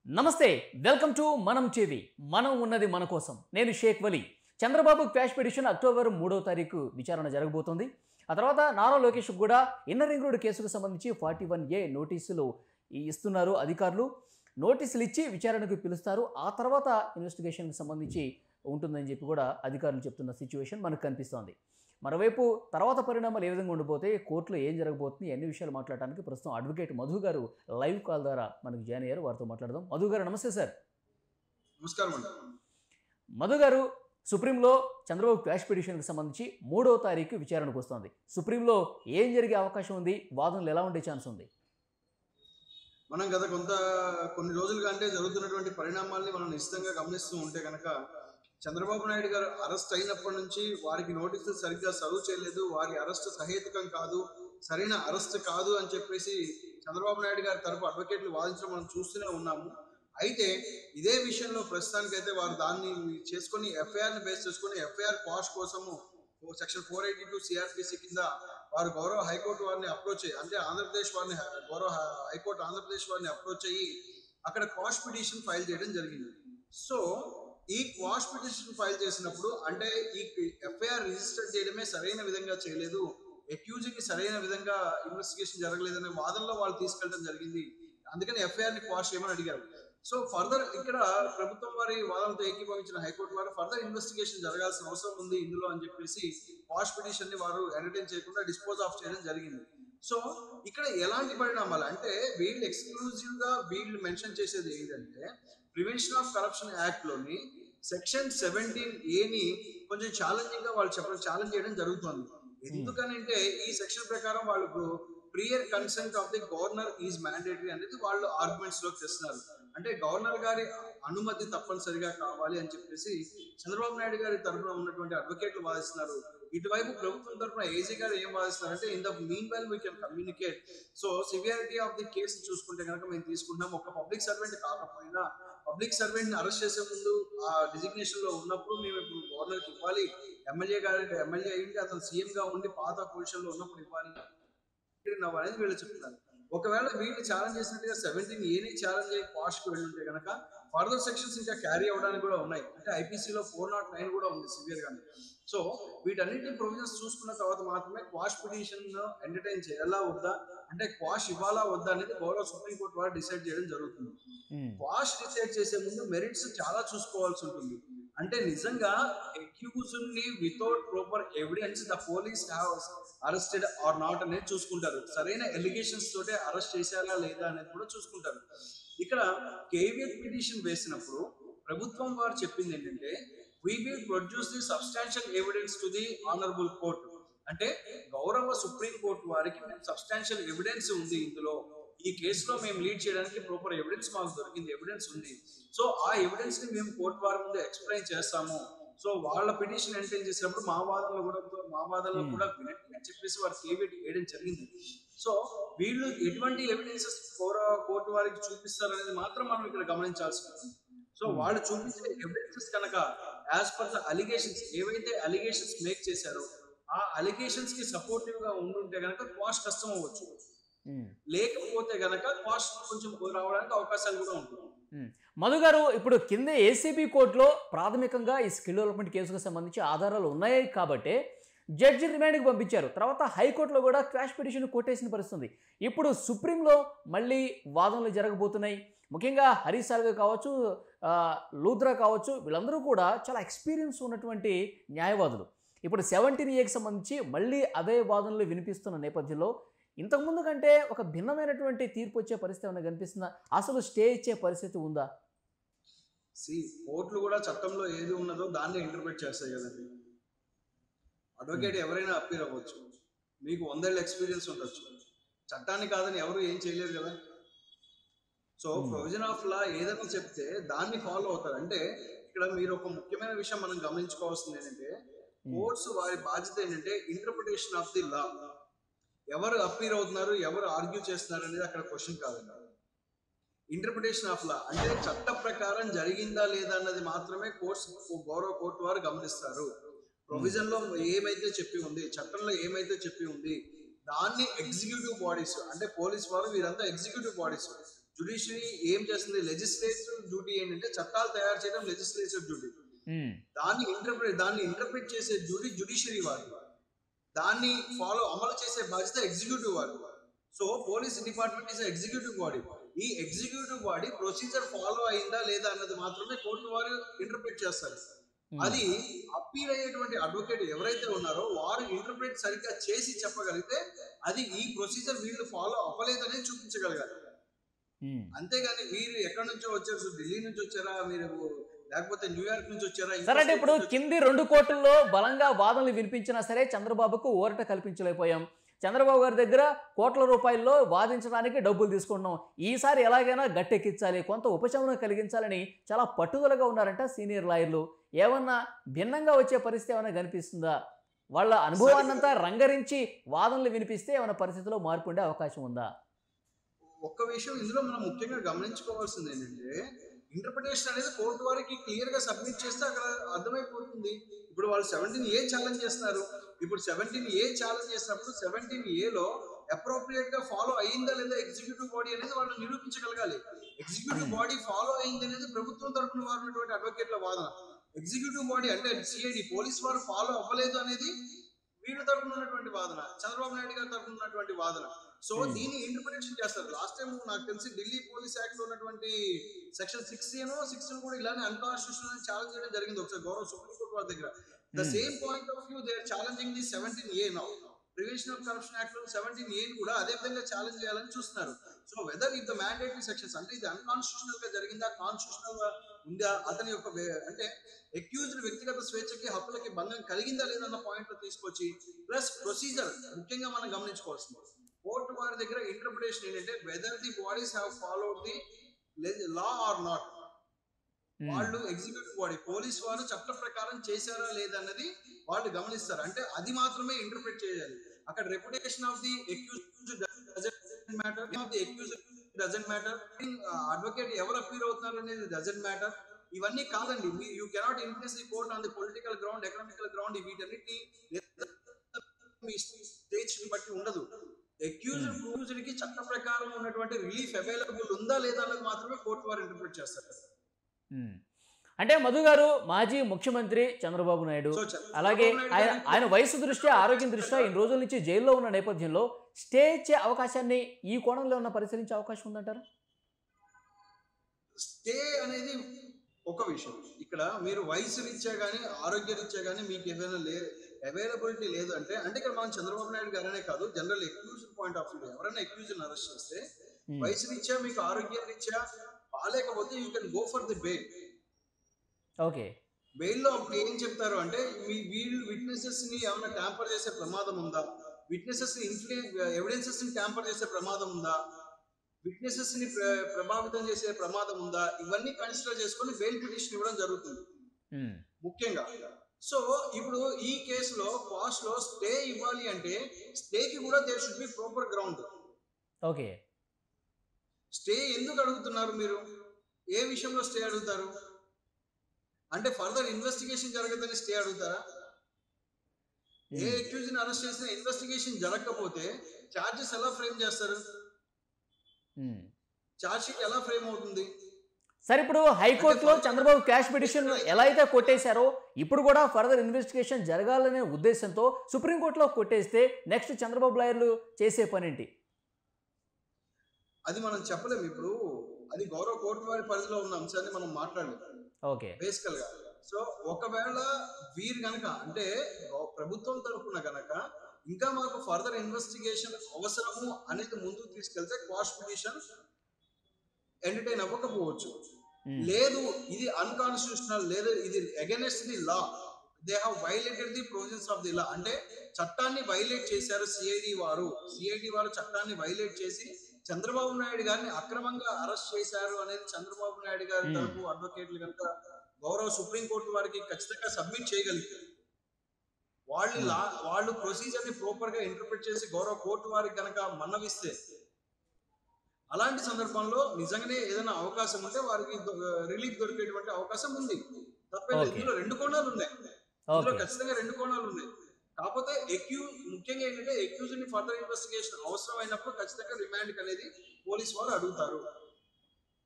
నమస్తే welcome to మనం TV మనం ఉన్నది మన కోసం నేను Sheikh Vali Chandrababu quash petition October మూడో తారీఖు విచారణ జరగబోతోంది ఆ తర్వాత నారా లోకేష్ కూడా ఇన్నర్ రింగ్ రోడ్ కేసుకు సంబంధించి ఫార్టీ వన్ ఏ నోటీసులు ఈ ఇస్తున్నారు అధికారులు నోటీసులు ఇచ్చి విచారణకు పిలుస్తారు ఆ తర్వాత ఇన్వెస్టిగేషన్కి సంబంధించి ఉంటుందని చెప్పి కూడా అధికారులు చెప్తున్న సిచ్యువేషన్ మనకు కనిపిస్తోంది మరోవైపు తర్వాత పరిణామాలు ఏ విధంగా ఉండిపోతే కోర్టులో ఏం జరగబోతుంది అన్ని విషయాలు మాట్లాడడానికి ప్రస్తుతం అడ్వకేట్ మధు గారు లైవ్ కాల్ ద్వారా మనకు జాయిన్ అయ్యారు వారితో మాట్లాడదాం మధు గారు నమస్తే సార్ నమస్కారం అండి మధు గారు సుప్రీంలో చంద్రబాబు క్వాష్ పిటిషన్కి సంబంధించి మూడో తారీఖు విచారణకు వస్తోంది సుప్రీంలో ఏం జరిగే అవకాశం ఉంది వాదనలు ఎలా ఉండే ఛాన్స్ ఉంది మనం గత కొంత కొన్ని రోజులుగా అంటే జరుగుతున్నటువంటి పరిణామాల్ని మనం నిశ్చితంగా గమనిస్తూ ఉంటే కనుక చంద్రబాబు నాయుడు గారు అరెస్ట్ అయినప్పటి నుంచి వారికి నోటీసులు సరిగ్గా సర్వ్ చేయలేదు వారి అరెస్ట్ సహేతుకం కాదు సరైన అరెస్ట్ కాదు అని చెప్పేసి చంద్రబాబు నాయుడు గారి తరపు అడ్వకేట్లు వాదించడం మనం చూస్తూనే ఉన్నాము అయితే ఇదే విషయంలో ప్రస్తుతానికైతే వారు దాన్ని చేసుకొని ఎఫ్ఐఆర్ ని బేస్ చేసుకొని ఎఫ్ఐఆర్ పాస్ కోసము section four eighty two CrPC కింద వారు గౌరవ హైకోర్టు వారిని అప్రోచ్ అయ్యి అంటే ఆంధ్రప్రదేశ్ వారిని గౌరవ హైకోర్టు ఆంధ్రప్రదేశ్ వారిని అప్రోచ్ అయ్యి అక్కడ క్వాష్ పిటిషన్ ఫైల్ చేయడం జరిగింది సో ఈ క్వాష్ పిటిషన్ ఫైల్ చేసినప్పుడు అంటే ఈ ఎఫ్ఐఆర్ రిజిస్టర్ చేయడమే సరైన విధంగా చేయలేదు accused కి సరైన విధంగా ఇన్వెస్టిగేషన్ జరగలేదనే వాదనలో వాళ్ళు తీసుకెళ్ళడం జరిగింది అందుకని ఎఫ్ఐఆర్ ని క్వాష్ చేయమని అడిగారు సో ఫర్దర్ ఇక్కడ ప్రభుత్వం వారి వాదనతో ఏకీభవించిన హైకోర్టు వారు ఫర్దర్ ఇన్వెస్టిగేషన్ జరగాల్సిన అవసరం ఉంది ఇందులో అని చెప్పేసి వాష్ పిటిషన్ ని వారు ఎంటర్టైన్ చేయకుండా డిస్పోజ్ ఆఫ్ చేయడం జరిగింది సో ఇక్కడ ఎలాంటి పరిణామాలు అంటే వీళ్ళు ఎక్స్క్లూజివ్ గా వీళ్ళు మెన్షన్ చేసేది ఏంటంటే ప్రివెన్షన్ ఆఫ్ కరప్షన్ యాక్ట్ లోని సెక్షన్ సెవెంటీన్ ఏని కొంచెం ఛాలెంజింగ్ గా వాళ్ళు చెప్పడం ఛాలెంజ్ చేయడం జరుగుతుంది ఎందుకనంటే ఈ సెక్షన్ ప్రకారం వాళ్ళకు prior consent of the governor is mandatory అనేది వాళ్ళు ఆర్గ్యుమెంట్స్ లోకి తెస్తున్నారు అంటే గవర్నర్ గారి అనుమతి తప్పనిసరిగా కావాలి అని చెప్పేసి చంద్రబాబు నాయుడు గారి తరఫున ఉన్నటువంటి అడ్వకేట్లు వాదిస్తున్నారు ఇటువైపు ప్రభుత్వం తరఫున ఏజీ గారు ఏం వాదిస్తున్నారు అంటే in the mean well we can communicate so severity of the case చూసుకుంటే కనుక మేము తీసుకుంటాం ఒక పబ్లిక్ సర్వెంట్ కాకపోయినా పబ్లిక్ సర్వెంట్ ని అరెస్ట్ చేసే ముందు ఆ డిజిగ్నేషన్ లో ఉన్నప్పుడు మేము ఇప్పుడు గవర్నర్ కి ఇవ్వాలి ఎమ్మెల్యే గారికి ఎమ్మెల్యే అయ్యింది అతను సీఎం గా ఉండి పాత పొజిషన్ లో ఉన్నప్పుడు ఇవ్వాలి నవ్వు అనేది వీళ్ళు చెప్తున్నారు ఒకవేళ వీళ్ళు ఛాలెంజ్ చేసినట్టుగా సెవెంటీన్ ఏని ఛాలెంజ్ అయ్యి పాస్ట్ కి వెళ్ళి ఉంటే కనుక ఫర్దర్ సెక్షన్స్ ఇంకా క్యారీ అవ్వడానికి కూడా ఉన్నాయి అంటే ఐపీసీలో ఫోర్ నాట్ నైన్ కూడా ఉంది సివియర్ గానే సో వీటన్నిటి ప్రొవిజన్స్ చూసుకున్న తర్వాత మాత్రమే క్వాష్ పిటిషన్ ఎంటర్టైన్ చేయాలా వద్దా అంటే క్వాష్ ఇవ్వాలా వద్దా అనేది గౌరవ సుప్రీంకోర్టు వారు డిసైడ్ చేయడం జరుగుతుంది క్వాష్ డిసైడ్ చేసే ముందు మెరిట్స్ చాలా చూసుకోవాల్సి ఉంటుంది అంటే నిజంగా అక్యూజ్డ్ ని without proper evidence the police have arrested or not అనేది చూసుకుంటారు సరైన ఎలిగేషన్స్ తోటే అరెస్ట్ చేశారా లేదా అనేది కూడా చూసుకుంటారు ఇక్కడ కేవీఎల్ పిటిషన్ వేసినప్పుడు ప్రభుత్వం వారు చెప్పింది ఏంటంటే we will produce the substantial evidence to the honourable court అంటే గౌరవ సుప్రీం కోర్టు వారికి సబ్స్టాన్షియల్ ఎవిడెన్స్ ఉంది ఇందులో ఈ కేసులో మేము లీడ్ చేయడానికి ప్రాపర్ ఎవిడెన్స్ మాకు దొరికింది ఎవిడెన్స్ ఉంది సో ఆ ఎవిడెన్స్ ని మేము కోర్టు వారి ముందు ఎక్స్ప్లెయిన్ చేస్తాము సో వాళ్ళ పిటిషన్ ఎంటైన్ చేసినప్పుడు మా వాదనలు కూడా మా వాదనలు కూడా వినండి అని చెప్పేసి వారు కేవీటీ వేయడం జరిగింది సో వీళ్ళు ఎటువంటి ఎవిడెన్సెస్ కోర్టు వారికి చూపిస్తారు అనేది మాత్రం మనం ఇక్కడ గమనించాల్సి ఉంటుంది సో వాళ్ళు చూపించే ఎవిడెన్సెస్ కనుక యాజ్ పర్ ద అలిగేషన్స్ ఏవైతే అలిగేషన్స్ మేక్ చేశారో ఆ అలిగేషన్స్ కి సపోర్టివ్ గా ఉండుంటే కనుక కాస్ట్ కష్టం అవ్వచ్చు లేకపోతే గనక కాస్ట్ కొంచెం రావడానికి అవకాశాలు కూడా ఉంటుంది మధు గారు ఇప్పుడు కింద ఏసీబీ కోర్టులో ప్రాథమికంగా ఈ స్కిల్ డెవలప్మెంట్ కేసుకు సంబంధించి ఆధారాలు ఉన్నాయి కాబట్టి జడ్జి రిమాండ్కి పంపించారు తర్వాత హైకోర్టులో కూడా క్రాష్ పిటిషన్ కొట్టేసిన పరిస్థితుంది ఇప్పుడు సుప్రీంలో మళ్ళీ వాదనలు జరగబోతున్నాయి ముఖ్యంగా హరీష్ సాల్వే కావచ్చు ఆ, లూథ్రా కావచ్చు వీళ్ళందరూ కూడా చాలా ఎక్స్పీరియన్స్ ఉన్నటువంటి న్యాయవాదులు ఇప్పుడు సెవెంటీన్ ఏకి సంబంధించి మళ్ళీ అదే వాదనలు వినిపిస్తున్న నేపథ్యంలో ఇంతకుముందు కంటే ఒక భిన్నమైనటువంటి తీర్పు వచ్చే పరిస్థితి ఏమైనా కనిపిస్తుందా అసలు స్టే ఇచ్చే పరిస్థితి ఉందా సి కోర్టులు కూడా చట్టంలో ఏది ఉన్నదో దాన్ని ఇంటర్ప్రిట్ చేస్తాయి కదండి అడ్వకేట్ ఎవరైనా అప్పీర్ అవ్వచ్చు మీకు వందేళ్ళ ఎక్స్పీరియన్స్ ఉండొచ్చు చట్టాన్ని కాదని ఎవరు ఏం చేయలేరు కదా so Hmm. Provision of law ఏదైనా చెప్తే దాన్ని ఫాలో అవుతారు అంటే ఇక్కడ మీరు ఒక ముఖ్యమైన విషయం మనం గమనించుకోవాల్సింది ఏంటంటే కోర్ట్స్ వారి బాధ్యత ఏంటంటే ఇంటర్ప్రిటేషన్ ఆఫ్ ది లా ఎవరు అప్పీర్ అవుతున్నారు ఎవరు ఆర్గ్యూ చేస్తున్నారు అనేది అక్కడ క్వశ్చన్ కాదండి ఇంటర్ప్రిటేషన్ ఆఫ్ లా అంటే చట్ట ప్రకారం జరిగిందా లేదా అన్నది మాత్రమే కోర్ట్స్ గౌరవ కోర్టు వారు గమనిస్తారు ప్రొవిజన్ లో ఏమైతే చెప్పి ఉంది చట్టంలో ఏమైతే చెప్పి ఉంది దాన్ని ఎగ్జిక్యూటివ్ బాడీస్ అంటే పోలీస్ వారు వీరంతా ఎగ్జిక్యూటివ్ బాడీస్ జుడిషియరీ ఏం చేస్తుంది లెజిస్లేటివ్ డ్యూటీ ఏంటంటే చట్టాలు తయారు చేయడం లెజిస్లేటివ్ డ్యూటీ ఉమ్, దాన్ని ఇంటర్ప్రిట్ దాన్ని ఇంటర్ప్రిట్ చేసే డ్యూటీ జుడిషియరీ వారు దాన్ని ఫాలో అమలు చేసే బాధ్యత ఎగ్జిక్యూటివ్ వారు so police department is executive body ఈ ఎగ్జిక్యూటివ్ బాడీ ప్రొసీజర్ ఫాలో అయిందా లేదా అన్నది మాత్రమే కోర్టు వారు ఇంటర్ప్రిట్ చేస్తారు ఉమ్. అది అప్పీల్ అయ్యేటువంటి అడ్వకేట్ ఎవరైతే ఉన్నారో వారు ఇంటర్ప్రిట్ సరిగ్గా చేసి చెప్పగలిగితే అది ఈ ప్రొసీజర్ వీళ్ళు ఫాలో అవ్వలేదని చూపించగలగాలి ఉమ్. అంతేగాని మీరు ఎక్కడి నుంచో వచ్చారు సో ఢిల్లీ నుంచి వచ్చారా మీరు లేకపోతే న్యూయార్క్ నుంచి వచ్చారా ఇంకో సరే అంటే state ఇప్పుడు నుంచి కింది రెండు కోర్టుల్లో బలంగా వాదనలు వినిపించినా సరే చంద్రబాబుకు ఊరట కల్పించలేకపోయాం చంద్రబాబు గారి దగ్గర కోట్ల రూపాయల్లో వాదించడానికి డబ్బులు తీసుకుంటున్నాం ఈసారి ఎలాగైనా గట్టెక్కించాలి కొంత ఉపశమనం కలిగించాలని చాలా పట్టుదలగా ఉన్నారంట సీనియర్ లాయర్లు ఏమన్నా భిన్నంగా వచ్చే పరిస్థితి ఏమైనా కనిపిస్తుందా వాళ్ళ అనుభవాన్నంతా రంగరించి వాదనలు వినిపిస్తే ఏమైనా పరిస్థితిలో మార్పు ఉండే అవకాశం ఉందా ఒక్క విషయం ఇందులో మనం ముఖ్యంగా గమనించుకోవాల్సింది ఏంటంటే ఇంటర్ప్రిటేషన్ అనేది కోర్టు వారికి క్లియర్ గా సబ్మిట్ చేస్తే అక్కడ అర్థమైపోతుంది ఇప్పుడు వాళ్ళు సెవెంటీన్ ఏ ఛాలెంజ్ చేస్తున్నారు ఇప్పుడు సెవెంటీన్ ఏ ఛాలెంజ్ చేసినప్పుడు సెవెంటీన్ ఏలో అప్రోప్రియేట్ గా ఫాలో అయిందా లేదా ఎగ్జిక్యూటివ్ బాడీ అనేది వాళ్ళు నిరూపించగలగాలి ఎగ్జిక్యూటివ్ బాడీ ఫాలో అయింది అనేది ప్రభుత్వం తరఫున వారు ఉన్నటువంటి అడ్వకేట్ల వాదన ఎగ్జిక్యూటివ్ బాడీ అంటే సిఐడి పోలీస్ వారు ఫాలో అవ్వలేదు అనేది వీళ్ళ తరఫున ఉన్నటువంటి వాదన చంద్రబాబు నాయుడు గారి తరఫున ఉన్నటువంటి వాదన సో Hmm. దీన్ని ఇంటర్ప్రిటేషన్ చేస్తారు లాస్ట్ టైం నాకు తెలిసి ఢిల్లీ పోలీస్ యాక్ట్ లో ఉన్నటువంటి సెక్షన్ సిక్స్టీన్ సిక్స్టీన్ కూడా ఇలానే అన్కాన్స్టిట్యూషనల్ ఛాలెంజ్ చేయడం జరిగింది ఒకసారి గౌరవ సుప్రీంకోర్టు వారి దగ్గర the Hmm. Same point of view they are challenging the seventeen A now prevention of corruption act లో సెవెంటీన్ ఏ కూడా అదే విధంగా ఛాలెంజ్ చేయాలని చూస్తున్నారు so whether if the mandatory sections అంటే ఇది అన్కాన్స్టిట్యూషనల్ గా జరిగిందా కాన్స్టిట్యూషనల్ గా ఉందా అతని యొక్క వే- అంటే అక్యూజ్డ్ వ్యక్తిగత స్వేచ్ఛకి హక్కులకి భంగం కలిగిందా లేదన్న పాయింట్ లో తీసుకొచ్చి ప్లస్ ప్రొసీజర్ ముఖ్యంగా మనం గమనించుకోవాల్సింది కోర్టు వారి దగ్గర ఇంటర్ప్రిటేషన్ ఏంటంటే whether the bodies have followed the law or not um, వాళ్ళు ఎగ్జిక్యూటివ్ బాడీ పోలీస్ వారు చట్ట ప్రకారం చేశారా లేదన్నది వాళ్ళు గమనిస్తారు అంటే అది మాత్రమే ఇంటర్ప్రిట్ చేయాలి అక్కడ reputation of the accused matter of the accused doesn't matter advocate ఎవరు అపీర్ అవుతున్నారు అనేది డజంట్ మ్యాటర్ ఇవన్నీ కాదండి you cannot influence the court on the political ground economical ground వీటన్నిటిని మీ స్టేజ్ బట్టి ఉండదు అక్యూజ్డ్ ప్రూజ్డ్ కి చట్ట ప్రకారం ఉన్నటువంటి రిలీఫ్ అవైలబుల్ ఉందా లేదా అన్నది మాత్రమే కోర్టు వారు ఇంటర్ప్రిట్ చేస్తారు ఉమ్. అంటే మధు గారు మాజీ ముఖ్యమంత్రి చంద్రబాబు నాయుడు సో చ- అలాగే చంద్రబాబు నాయుడు ఆయన గారికి ఆయన వయసు దృష్ట్యా ఆరోగ్యం దృష్ట్యా ఇన్ని రోజుల నుంచి జైల్లో ఉన్న నేపథ్యంలో స్టే ఇచ్చే అవకాశాన్ని ఈ కోణంలో ఉన్న పరిశీలించే అవకాశం ఉందంటారా స్టే అనేది ఒక విషయం ఇక్కడ మీరు వయసు రీత్యా కానీ ఆరోగ్య రీత్యా కానీ మీకు ఏదైనా లే అవైలబిలిటీ లేదు అంటే అంటే ఇక్కడ మనం చంద్రబాబు నాయుడు గారనే కాదు general accuse point of view ఎవరైనా ఎక్యూజ్ అరెస్ట్ చేస్తే ఉమ్, వయసు రీత్యా మీకు ఆరోగ్య రీత్యా బాగాలేకపోతే you can go for the bail okay bail లో అప్పుడు ఏం చెప్తారు అంటే మీ వీళ్ళు విట్నెసెస్ ని ఏమైనా ట్యాంపర్ చేసే ప్రమాదం ఉందా విట్నెసెస్ ని ఇన్ఫ్లుయెన్స్ ఎవిడెన్సెస్ ని ట్యాంపర్ చేసే ప్రమాదం ఉందా విట్నెసెస్ ని ప్ర- ప్రభావితం చేసే ప్రమాదం ఉందా ఇవన్నీ కన్సిడర్ చేసుకొని బెయిల్ పిటిషన్ ఇవ్వడం జరుగుతుంది ఉమ్, ముఖ్యంగా సో ఇప్పుడు ఈ కేసులో పాస్ట్ లో స్టే ఇవ్వాలి అంటే స్టేకి కూడా they should be proper ground okay stay ఎందుకు అడుగుతున్నారు మీరు ఏ విషయంలో స్టే అడుగుతారు అంటే ఫర్దర్ ఇన్వెస్టిగేషన్ జరగదని స్టే అడుగుతారా ఏ ఉమ్, అక్యూజ్ ని అరెస్ట్ చేసిన ఇన్వెస్టిగేషన్ జరగకపోతే చార్జెస్ ఎలా ఫ్రేమ్ చేస్తారు ఉమ్. చార్జ్ షీట్ ఎలా ఫ్రేమ్ అవుతుంది సరే ఇప్పుడు హైకోర్టులో చంద్రబాబు క్యాష్ పిటిషన్ ఎలా అయితే కొట్టేశారో ఇప్పుడు కూడా ఫర్దర్ ఇన్వెస్టిగేషన్ జరగాలనే ఉద్దేశంతో సుప్రీంకోర్టులో కొట్టేస్తే నెక్స్ట్ చంద్రబాబు లాయర్లు చేసే పనేంటి అది మనం చెప్పలేము ఇప్పుడు అది గౌరవ కోర్టు వారి పరిధిలో ఉన్న అంశాన్ని మనం మాట్లాడలేము ఓకే బేసికల్ గా సో ఒకవేళ వీరు గనక అంటే గౌ- ప్రభుత్వం తరపున గనక ఇంకా మాకు ఫర్దర్ ఇన్వెస్టిగేషన్ అవసరము అనేది ముందుకు తీసుకెళ్తే క్వాష్ పిటిషన్ ఎంటర్టైన్ అవ్వకపోవచ్చు ఉమ్, లేదు ఇది అన్కాన్స్టిట్యూషనల్ లేదు ఇది against the law they have violated the provisions of the law అంటే చట్టాన్ని వైలేట్ చేశారు సిఐడి వారు సిఐడి వారు చట్టాన్ని వైలేట్ చేసి చంద్రబాబు నాయుడు గారిని అక్రమంగా అరెస్ట్ చేశారు అనేది చంద్రబాబు నాయుడు గారి Hmm. తరపు అడ్వకేట్లు కనుక గౌరవ సుప్రీంకోర్టు వారికి ఖచ్చితంగా సబ్మిట్ చేయగలిగారు వాళ్ళు Hmm. లా వాళ్ళు ప్రొసీజర్ ని ప్రాపర్ గా ఇంటర్ప్రిట్ చేసి గౌరవ కోర్టు వారికి కనుక మన్నవిస్తే అలాంటి సందర్భంలో నిజంగానే ఏదైనా అవకాశం ఉంటే వారికి రిలీఫ్ దొరికేటువంటి అవకాశం ఉంది తప్పేలేదు Okay. ఇందులో రెండు కోణాలు ఉన్నాయి ఇందులో ఓకే ఖచ్చితంగా రెండు కోణాలు ఉన్నాయి కాకపోతే ఎక్యూ ముఖ్యంగా ఏంటంటే ఎక్యూజ్ ని ఫర్దర్ ఇన్వెస్టిగేషన్ అవసరం అయినప్పుడు ఖచ్చితంగా రిమాండ్ అనేది పోలీస్ వారు అడుగుతారు